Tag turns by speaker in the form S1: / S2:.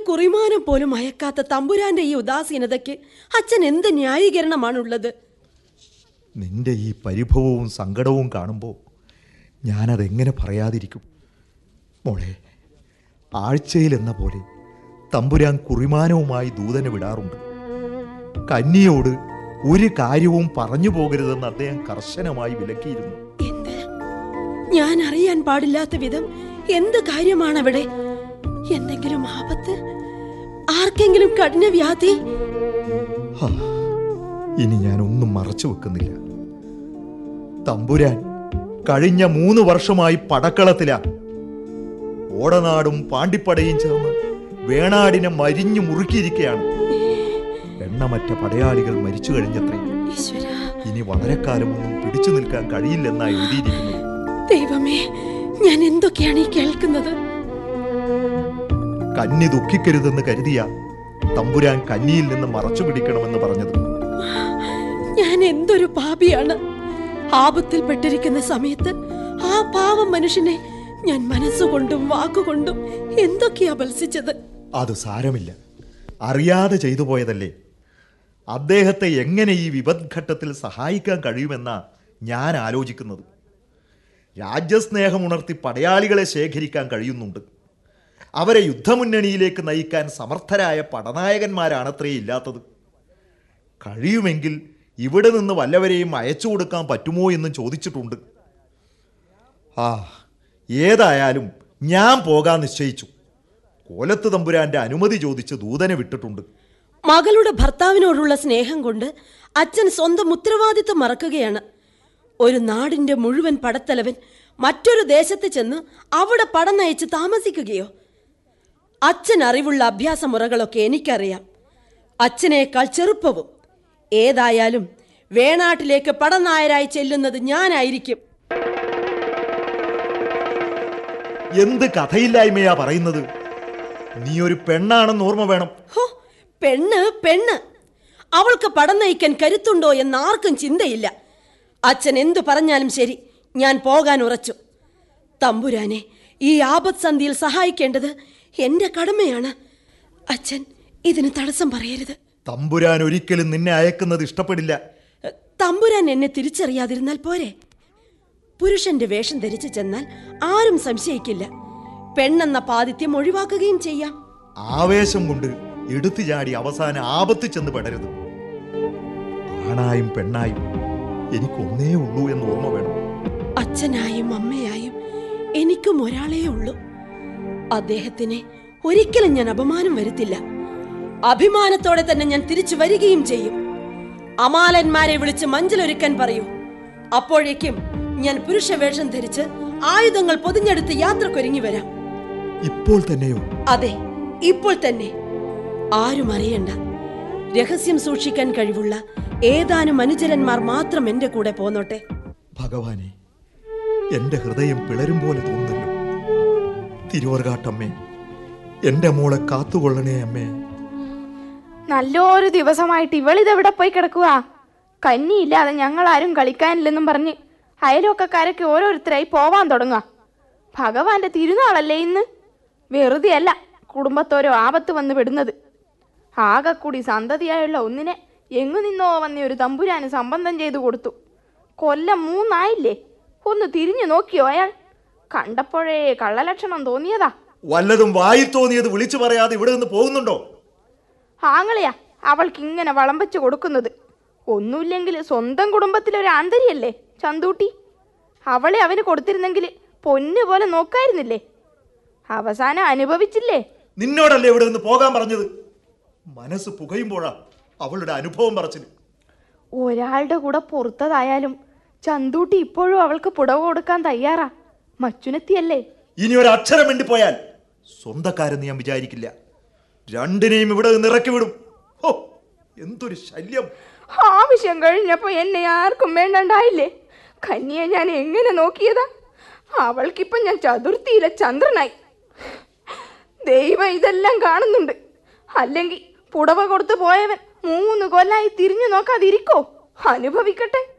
S1: കുറിമാനം പോലും അയക്കാത്ത തമ്പുരാന്റെ ഈ ഉദാസീനതയ്ക്ക് അച്ഛൻ എന്ത് ന്യായീകരണമാണുള്ളത്
S2: നിന്റെ ഈ പരിഭവവും സങ്കടവും കാണുമ്പോൾ ഞാനതെങ്ങനെ പറയാതിരിക്കും മോളെ ആഴ്ചയിൽ എന്ന പോലെ തമ്പുരാൻ കുറിമാനവുമായി ദൂതനെ വിടാറുണ്ട് കന്നിയോട് ഒരു കാര്യവും പറഞ്ഞു പോകരുതെന്ന് അദ്ദേഹം കർശനമായി വിലക്കിയിരുന്നു
S1: എന്ത് ഞാൻ അറിയാൻ പാടില്ലാത്ത വിധം എന്ത് കാര്യമാണ് അവിടെ എന്തെങ്കിലും ആപത്ത് ആർക്കെങ്കിലും കഠിന വ്യാധി
S2: ഹാ, ഇനി ഞാൻ ഒന്നും മറച്ചു വെക്കുന്നില്ല തമ്പുരാൻ കഴിഞ്ഞ മൂന്ന് വർഷമായി പടക്കളത്തിലാ ഓടനാടും പാണ്ടിപ്പടയും ചേർന്ന് വേണാടിനെ മരിഞ്ഞു മുറുക്കിയിരിക്കുകയാണ് എണ്ണമറ്റ പടയാളികൾ മരിച്ചു കഴിഞ്ഞത്രേ
S1: ഈശ്വര
S2: ഇനി വളരെ കാലമൊന്നും പിടിച്ചു നിൽക്കാൻ കഴിയില്ലെന്നാ എഴുതിയിരിക്കുന്നത്
S1: ദൈവമേ ഞാൻ എന്തൊക്കെയാണ് ഈ കേൾക്കുന്നത്
S2: കന്നി ദുഃഖിക്കരുതെന്ന് കരുതിയ തമ്പുരാൻ കന്നിയിൽ നിന്ന് മറച്ചു പിടിക്കണമെന്ന് പറഞ്ഞത്
S1: ഞാൻ എന്തൊരു പാപിയാണ് ആപത്തിൽപ്പെട്ടിരിക്കുന്ന സമയത്ത് ആ പാവം മനുഷ്യനെ ഞാൻ മനസ്സുകൊണ്ടും വാക്കുകൊണ്ടും എന്തൊക്കെയാ ബത്സിച്ചത്
S2: അത് സാരമില്ല അറിയാതെ ചെയ്തു പോയതല്ലേ അദ്ദേഹത്തെ എങ്ങനെ ഈ വിപദ്ഘട്ടത്തിൽ സഹായിക്കാൻ കഴിയുമെന്നാ ഞാൻ ആലോചിക്കുന്നത് രാജ്യസ്നേഹമുണർത്തി പടയാളികളെ ശേഖരിക്കാൻ കഴിയുന്നുണ്ട് അവരെ യുദ്ധമുന്നണിയിലേക്ക് നയിക്കാൻ സമർത്ഥരായ പടനായകന്മാരാണത്രേ ഇല്ലാത്തത് കഴിയുമെങ്കിൽ ഇവിടെ നിന്ന് വല്ലവരെയും അയച്ചു കൊടുക്കാൻ പറ്റുമോ എന്നും ചോദിച്ചിട്ടുണ്ട് ആ ഏതായാലും ഞാൻ പോകാൻ നിശ്ചയിച്ചു കോലത്ത് തമ്പുരാന്റെ അനുമതി ചോദിച്ച് ദൂതനെ വിട്ടിട്ടുണ്ട്
S1: മകളുടെ ഭർത്താവിനോടുള്ള സ്നേഹം കൊണ്ട് അച്ഛൻ സ്വന്തം ഉത്തരവാദിത്വം മറക്കുകയാണ് ഒരു നാടിന്റെ മുഴുവൻ പടത്തലവൻ മറ്റൊരു ദേശത്ത് ചെന്ന് അവിടെ പടം നയിച്ച് താമസിക്കുകയോ അച്ഛൻ അറിവുള്ള അഭ്യാസ മുറകളൊക്കെ എനിക്കറിയാം അച്ഛനേക്കാൾ ചെറുപ്പവും ഏതായാലും വേണാട്ടിലേക്ക് പടനായരായി ചെല്ലുന്നത് ഞാനായിരിക്കും
S2: എന്ത് കഥയില്ലായ്മയാ പറയുന്നത് നീ ഒരു പെണ്ണാണെന്ന് ഓർമ്മ വേണം
S1: ഹോ പെണ്ണ് പെണ്ണ് അവൾക്ക് പടം നയിക്കാൻ കരുത്തുണ്ടോ എന്ന് ആർക്കും ചിന്തയില്ല അച്ഛൻ എന്തു പറഞ്ഞാലും ശരി ഞാൻ പോകാൻ ഉറച്ചു തമ്പുരാനെ ഈ ആപത് സന്ധിയിൽ സഹായിക്കേണ്ടത് എന്റെ കടമയാണ് അച്ഛൻ ഇതിന് തടസ്സം പറയരുത്
S2: തമ്പുരാൻ ഒരിക്കലും നിന്നെ അയക്കുന്നത് ഇഷ്ടപ്പെടില്ല
S1: തമ്പുരാൻ എന്നെ തിരിച്ചറിയാതിരുന്നാൽ പോരെ പുരുഷന്റെ വേഷം ധരിച്ചു ചെന്നാൽ ആരും സംശയിക്കില്ല പെണ്ണെന്ന പാതിഥ്യം ഒഴിവാക്കുകയും ചെയ്യാം
S2: ആവേശം കൊണ്ട് എടുത്തു ചാടി അവസാനം ആപത്ത് ചെന്ന് പെടരുത് ആണായും പെണ്ണായും എനിക്കൊന്നേ ഉള്ളൂ എന്ന് ഓർമ്മ വേണം
S1: അച്ഛനായും അമ്മയായും എനിക്കും ഒരാളേ ഉള്ളൂ അദ്ദേഹത്തിന് ഒരിക്കലും ഞാൻ അപമാനം വരുത്തില്ല അഭിമാനത്തോടെ തന്നെ ഞാൻ തിരിച്ചു വരികയും ചെയ്യും അമാലന്മാരെ വിളിച്ച് മഞ്ചലൊരുക്കാൻ പറയൂ അപ്പോഴേക്കും ഞാൻ പുരുഷവേഷം ധരിച്ച് ആയുധങ്ങൾ പൊതിഞ്ഞെടുത്ത് യാത്രക്കൊരുങ്ങി വരാം
S2: ഇപ്പോൾ തന്നെയോ
S1: അതെ ഇപ്പോൾ തന്നെ ആരും അറിയണ്ട രഹസ്യം സൂക്ഷിക്കാൻ കഴിവുള്ള ഏതാനും അനുചരന്മാർ മാത്രം എന്റെ കൂടെ പോന്നോട്ടെ
S2: ഭഗവാനെ എന്റെ ഹൃദയം പിളരും പോലെ തോന്നുന്നല്ലോ തിരുവർകാട്ടമ്മേ എന്റെ മോളെ കാത്തുകൊള്ളണേ അമ്മേ
S3: നല്ലൊരു ദിവസമായിട്ട് ഇവളിതെവിടെ പോയി കിടക്കുക കന്നിയില്ലാതെ ഞങ്ങൾ ആരും കളിക്കാനില്ലെന്നും പറഞ്ഞ് അയൽവക്കക്കാരൊക്കെ ഓരോരുത്തരായി പോവാൻ തുടങ്ങുക ഭഗവാന്റെ തിരുനാളല്ലേ ഇന്ന് വെറുതെയല്ല കുടുംബത്തോരോ ആപത്ത് വന്ന് പെടുന്നത് ആകെ കൂടി സന്തതിയായുള്ള ഒന്നിനെ എങ്ങു നിന്നോ വന്ന ഒരു തമ്പുരാന് സംബന്ധം ചെയ്തു കൊടുത്തു കൊല്ലം മൂന്നായില്ലേ ഒന്ന് തിരിഞ്ഞു നോക്കിയോ അയാൾ കണ്ടപ്പോഴേ കള്ളലക്ഷണം തോന്നിയതാ
S2: വല്ലതും വായിൽ തോന്നിയത് വിളിച്ചു പറയാതെ ഇവിടെ നിന്ന് പോകുന്നുണ്ടോ
S3: ആങ്ങളെയാ അവൾക്ക് ഇങ്ങനെ വളം വെച്ച് കൊടുക്കുന്നത് ഒന്നുമില്ലെങ്കിൽ സ്വന്തം കുടുംബത്തിലൊരു ആന്തരിയല്ലേ ചന്തൂട്ടി അവളെ അവന് കൊടുത്തിരുന്നെങ്കിൽ പൊന്നു പോലെ നോക്കായിരുന്നില്ലേ അവസാനം അനുഭവിച്ചില്ലേ
S2: നിന്നോടല്ലേ ഇവിടെ നിന്ന് പോകാൻ പറഞ്ഞത് മനസ്സ് പുകയുമ്പോഴാ അവളുടെ അനുഭവം പറച്ചില്
S3: ഒരാളുടെ കൂടെ പുറത്തതായാലും ചന്തൂട്ടി ഇപ്പോഴും അവൾക്ക് പുടവ കൊടുക്കാൻ തയ്യാറാ മച്ചുനെത്തിയല്ലേ
S2: ഇനി ഒരു അക്ഷരം വേണ്ടിപ്പോയാൽ സ്വന്തക്കാരെന്ന് ഞാൻ വിചാരിക്കില്ല രണ്ടിനെയും ഇവിടെ നിന്ന് ഇറക്കി വിടും ഹോ എന്തൊരു ശല്യം
S3: ആവശ്യം കഴിഞ്ഞപ്പോ എന്നെ ആർക്കും വേണ്ടണ്ടായില്ലേ കന്യെ ഞാൻ എങ്ങനെ നോക്കിയതാ അവൾക്കിപ്പം ഞാൻ ചതുർത്ഥിയിലെ ചന്ദ്രനായി ദൈവം ഇതെല്ലാം കാണുന്നുണ്ട് അല്ലെങ്കിൽ പുടവ കൊടുത്തു പോയവൻ മൂന്ന് കൊല്ലായി തിരിഞ്ഞു നോക്കാതിരിക്കോ അനുഭവിക്കട്ടെ